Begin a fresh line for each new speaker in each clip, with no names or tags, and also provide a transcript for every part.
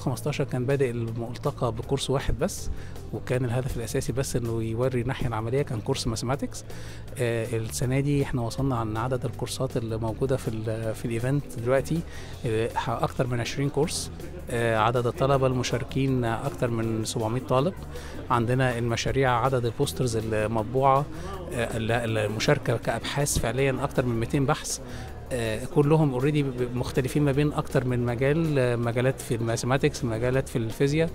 2015 كان بادئ الملتقى بكورس واحد بس وكان الهدف الاساسي بس انه يوري الناحيه العمليه كان كورس ماثيماتكس آه السنه دي احنا وصلنا عن عدد الكورسات اللي موجوده في ال في الايفنت دلوقتي آه اكتر من 20 كورس آه عدد الطلبه المشاركين اكتر من 700 طالب عندنا المشاريع عدد البوسترز المطبوعه آه المشاركه كابحاث فعليا اكتر من 200 بحث آه كلهم اوريدي مختلفين ما بين اكتر من مجال آه مجالات في الماثيماتكس مجالات في الفيزياء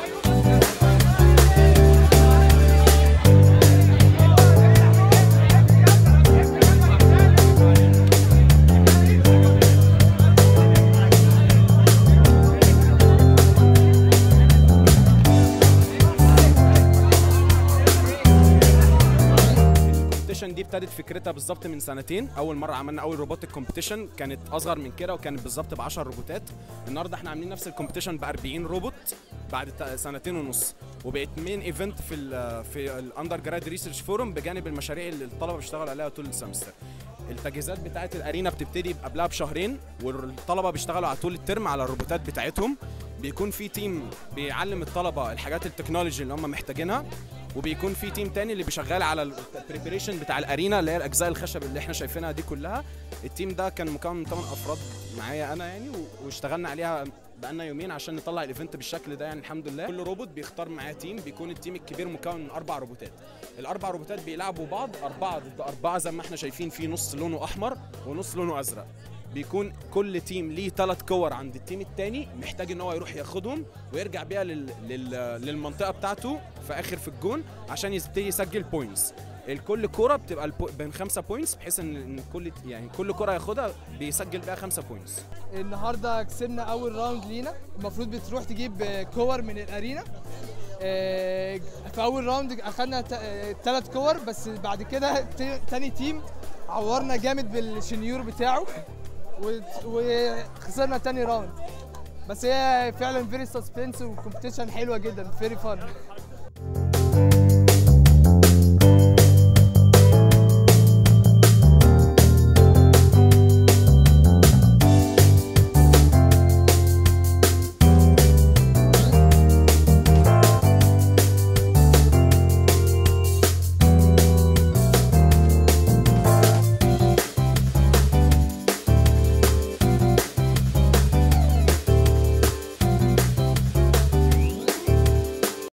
الكومبيتيشن دي ابتدت فكرتها بالظبط من سنتين اول مره عملنا اول روبوتك كومبيتيشن كانت اصغر من كده وكانت بالظبط ب 10 روبوتات النهارده احنا عاملين نفس الكومبيتيشن ب 40 روبوت بعد سنتين ونص وبقت مين ايفنت في ال في الاندر جراد ريسيرش فورم بجانب المشاريع اللي الطلبه بيشتغلوا عليها طول السمستر التجهيزات بتاعه الارينا بتبتدي قبلها بشهرين والطلبه بيشتغلوا على طول الترم على الروبوتات بتاعتهم بيكون في تيم بيعلم الطلبه الحاجات التكنولوجي اللي هم محتاجينها وبيكون في تيم تاني اللي بيشغل على البريبريشن بتاع الارينا اللي هي الاجزاء الخشب اللي احنا شايفينها دي كلها التيم ده كان مكون من 8 افراد معايا انا يعني واشتغلنا عليها بقالنا يومين عشان نطلع الايفنت بالشكل ده يعني الحمد لله كل روبوت بيختار معاه تيم بيكون التيم الكبير مكون من اربع روبوتات الاربع روبوتات بيلعبوا بعض اربعه ضد اربعه زي ما احنا شايفين في نص لونه احمر ونص لونه ازرق بيكون كل تيم ليه ثلاث كور عند التيم الثاني محتاج ان هو يروح ياخدهم ويرجع بيها لل... لل... للمنطقه بتاعته في اخر في الجون عشان يبتدي يسجل بوينتس الكل كوره بتبقى البو... بين خمسة بوينتس بحيث ان كل يعني كل كوره ياخدها بيسجل بيها خمسة بوينتس
النهارده كسبنا اول راوند لينا المفروض بتروح تجيب كور من الارينا في اول راوند اخدنا ثلاث كور بس بعد كده تاني تيم عورنا جامد بالشنيور بتاعه وخسرنا تاني راوند بس هي فعلا فيري سسبنس وكومبيتيشن حلوه جدا فيري فن